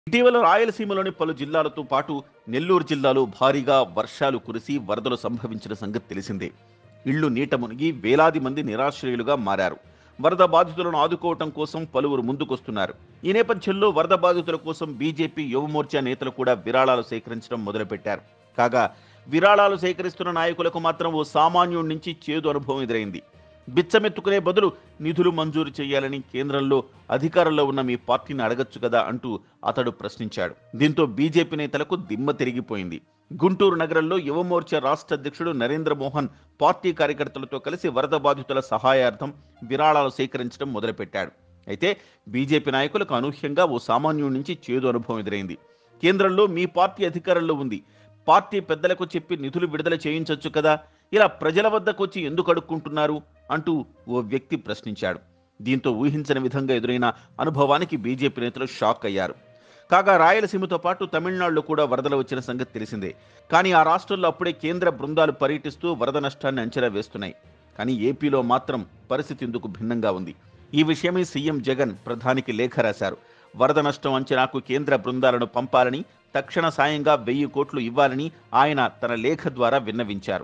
ఇటీవల రాయలసీమలోని పలు జిల్లాలతో పాటు నెల్లూరు జిల్లాలో భారీగా వర్షాలు కురిసి వరదలు సంభవించిన సంగతి తెలిసిందే ఇళ్లు నీట మునిగి వేలాది మంది నిరాశ్రయులుగా మారారు వరద బాధితులను ఆదుకోవటం కోసం పలువురు ముందుకొస్తున్నారు ఈ నేపథ్యంలో వరద బాధితుల కోసం బీజేపీ యువమోర్చా నేతలు కూడా విరాళాలు సేకరించడం మొదలుపెట్టారు కాగా విరాళాలు సేకరిస్తున్న నాయకులకు మాత్రం ఓ సామాన్యుడి నుంచి చేదు అనుభవం ఎదురైంది బిచ్చమెత్తుకునే బదులు నిధులు మంజూరు చేయాలని కేంద్రంలో అధికారంలో ఉన్న మీ పార్టీని అడగచ్చు కదా అంటూ అతడు ప్రశ్నించాడు దీంతో బీజేపీ నేతలకు దిమ్మ తిరిగిపోయింది గుంటూరు నగరంలో యువమోర్చా రాష్ట్ర అధ్యక్షుడు నరేంద్ర మోహన్ పార్టీ కార్యకర్తలతో కలిసి వరద బాధితుల సహాయార్థం విరాళాలు సేకరించడం మొదలుపెట్టాడు అయితే బీజేపీ నాయకులకు అనూహ్యంగా ఓ సామాన్యుడి నుంచి చేదు అనుభవం ఎదురైంది కేంద్రంలో మీ పార్టీ అధికారంలో ఉంది పార్టీ పెద్దలకు చెప్పి నిధులు విడుదల చేయించొచ్చు కదా ఇలా ప్రజల వద్దకు వచ్చి ఎందుకు అడుక్కుంటున్నారు అంటూ ఓ వ్యక్తి ప్రశ్నించాడు దీంతో ఊహించని విధంగా ఎదురైన అనుభవానికి బీజేపీ నేతలు షాక్ అయ్యారు కాగా రాయలసీమతో పాటు తమిళనాడులో కూడా వరదలు వచ్చిన సంగతి తెలిసిందే కానీ ఆ రాష్ట్రంలో అప్పుడే కేంద్ర బృందాలు పర్యటిస్తూ వరద నష్టాన్ని అంచనా వేస్తున్నాయి కానీ ఏపీలో మాత్రం పరిస్థితి ఇందుకు భిన్నంగా ఉంది ఈ విషయమై సీఎం జగన్ ప్రధానికి లేఖ రాశారు వరద నష్టం అంచనాకు కేంద్ర బృందాలను పంపాలని తక్షణ సాయంగా వెయ్యి కోట్లు ఇవ్వాలని ఆయన తన లేఖ ద్వారా విన్నవించారు